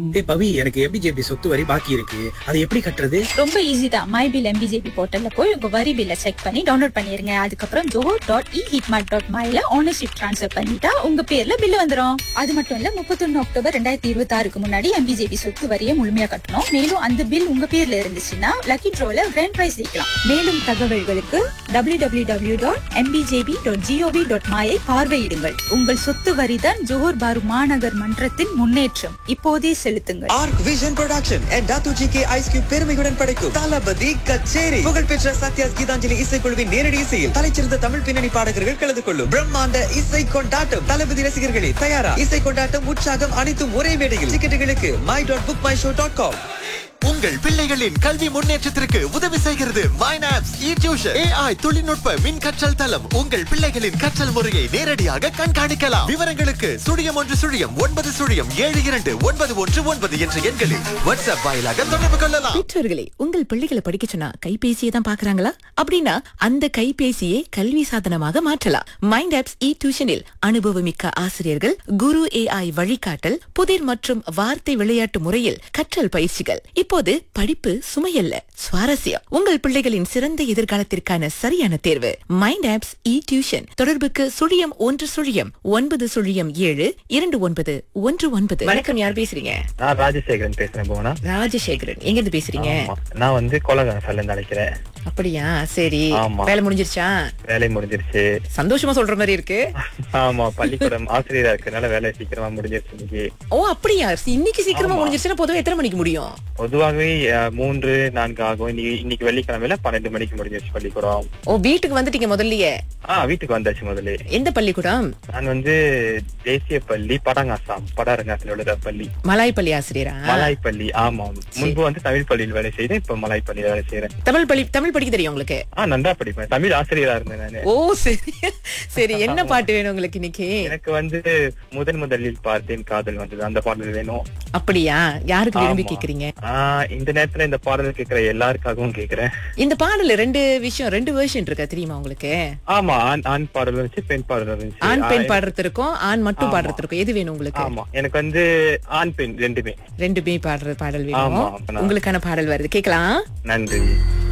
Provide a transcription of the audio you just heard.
ஏய் பவி எனக்கு எம்பிஜேபி சொத்து வரி பாக்கி இருக்கு அதை எப்படி கட்டுறது ரொம்ப ஈஸி தான் மை பில் எம்பிஜேபி போர்ட்டல்ல போய் உங்க வரி பில்ல செக் பண்ணி டவுன்லோட் பண்ணிருங்க அதுக்கப்புறம் ஜோஹோ டாட் இ ஹிட்மார்ட் டாட் மைல ஓனர்ஷிப் ட்ரான்ஸ்ஃபர் பண்ணிட்டா உங்க பேர்ல பில் வந்துரும் அது மட்டும் இல்ல முப்பத்தொன்னு அக்டோபர் ரெண்டாயிரத்தி இருபத்தி ஆறுக்கு முன்னாடி எம்பிஜேபி சொத்து வரியை முழுமையா கட்டணும் மேலும் அந்த பில் உங்க பேர்ல இருந்துச்சுன்னா லக்கி ட்ரோல கிராண்ட் பிரைஸ் ஜெயிக்கலாம் மேலும் தகவல்களுக்கு W W W dot MBJP dot GOV dot மாயை பார்வையிடுங்கள் உங்கள் சொத்து வரிதான் ஜோஹர் பாரு மாநகர் மன்றத்தின் முன்னேற்றம் இப்போதே செலுத்துங்கள் ஆர்க் விஷன் ப்ரொடக்ஷன் அண்ட் தாத்து ஜி கே ஐஸ் கியூப் பெருமையுடன் படைக்கும் தளபதி கச்சேரி புகழ்பெற்ற சத்யாஸ் கீதாஞ்சலி இசைக்குழுவின் நேரடி இசையில் தலைச்சிறந்த தமிழ் பின்னணி பாடகர்கள் கலந்து கொள்ளும் பிரம்மாண்ட இசை கொண்டாட்டம் தளபதி ரசிகர்களே தயாரா இசை கொண்டாட்டம் உற்சாகம் அனைத்தும் ஒரே மேடையில் டிக்கெட்டுகளுக்கு my dot book my show dot com உங்கள் பிள்ளைகளின் கல்வி முன்னேற்றத்திற்கு உதவி செய்கிறது மைனாப்ஸ் இ டியூஷன் ஏஐ தொழில்நுட்ப மின் கற்றல் தளம் உங்கள் பிள்ளைகளின் கற்றல் முறையை நேரடியாக கண்காணிக்கலாம் விவரங்களுக்கு சுழியம் ஒன்று சுழியம் ஒன்பது சுழியம் ஏழு இரண்டு ஒன்பது ஒன்று ஒன்பது என்ற எண்களில் வாட்ஸ்அப் வாயிலாக தொடர்பு கொள்ளலாம் பெற்றோர்களே உங்கள் பிள்ளைகளை படிக்க சொன்னா கைபேசியை தான் பாக்குறாங்களா அப்படின்னா அந்த கைபேசியை கல்வி சாதனமாக மாற்றலாம் மைண்ட் ஆப்ஸ் இ டியூஷனில் அனுபவமிக்க ஆசிரியர்கள் குரு ஏஐ வழிகாட்டல் புதிர் மற்றும் வார்த்தை விளையாட்டு முறையில் கற்றல் பயிற்சிகள் இப்போது படிப்பு சுமையல்ல சுவாரஸ்யம் உங்கள் பிள்ளைகளின் சிறந்த எதிர்காலத்திற்கான சரியான தேர்வு மைண்ட் ஆப்ஸ் இ டியூஷன் தொடர்புக்கு சுழியம் ஒன்று சுழியம் ஒன்பது சுழியம் ஏழு இரண்டு ஒன்பது ஒன்று ஒன்பது வணக்கம் யார் பேசுறீங்க நான் ராஜசேகரன் பேசுறேன் போனா ராஜசேகரன் எங்க இருந்து பேசுறீங்க நான் வந்து கோலகரசால இருந்து அழைக்கிறேன் அப்படியா சரி ஆமா. வேலை முடிஞ்சிருச்சா வேலை முடிஞ்சிருச்சு சந்தோஷமா சொல்ற மாதிரி இருக்கு ஆமா பள்ளிக்கூடம் ஆசிரியரா இருக்கறனால வேலை சீக்கிரமா முடிஞ்சிருச்சு இன்னைக்கு ஓ அப்படியா இன்னைக்கு சீக்கிரமா ஆமா. முடிஞ்சிருச்சுன்னா பொதுவா எத்தனை மணிக்கு முடியும் பொதுவாகவே அஹ், மூன்று நான்கு ஆகும் இன்னைக்கு இன்னைக்கு வெள்ளிக்கிழமையில பன்னெண்டு மணிக்கு முடிஞ்சிருச்சு பள்ளிக்கூடம் ஓ வீட்டுக்கு வந்துட்டீங்க முதல்லயே ஆ வீட்டுக்கு வந்தாச்சு முதல்ல எந்த பள்ளிக்கூடம் நான் வந்து தேசிய பள்ளி படங்காசாம் படாரங்காசில் உள்ள பள்ளி மலாய் பள்ளி ஆசிரியரா மலாய் பள்ளி ஆமா முன்பு வந்து தமிழ் பள்ளியில் வேலை செய்தேன் இப்ப மலாய் பள்ளியில வேலை செய்யறேன் தமிழ் பள்ளி தமிழ் படிக்க தெரியும் உங்களுக்கு ஆ நன்றா படிப்பேன் தமிழ் ஆசிரியரா இருந்தேன் நானு ஓ சரி சரி என்ன பாட்டு வேணும் உங்களுக்கு இன்னைக்கு எனக்கு வந்து முதன் முதலில் பார்த்தேன் காதல் வந்தது அந்த பாடல் வேணும் அப்படியா யாருக்கு விரும்பி ஆமா. கேக்குறீங்க ஆஹ் இந்த நேரத்துல இந்த பாடல் கேக்குற எல்லாருக்காகவும் கேக்குறேன் இந்த பாடல்ல ரெண்டு விஷயம் ரெண்டு வெர்ஷன் இருக்கா தெரியுமா உங்களுக்கு ஆமா ஆண் ஆண் பாடல் இருந்துச்சு பெண் பாடல் இருந்துச்சு ஆண் பெண் ஆஹ் பாடுறது இருக்கும் ஆண் மட்டும் ஆமா. பாடுறது இருக்கும் எது வேணும் உங்களுக்கு ஆமா எனக்கு வந்து ஆண் பெண் ரெண்டுமே ரெண்டுமே பாடுற பாடல் ஆமா. வேணும் உங்களுக்கான பாடல் வருது கேக்கலாம் நன்றி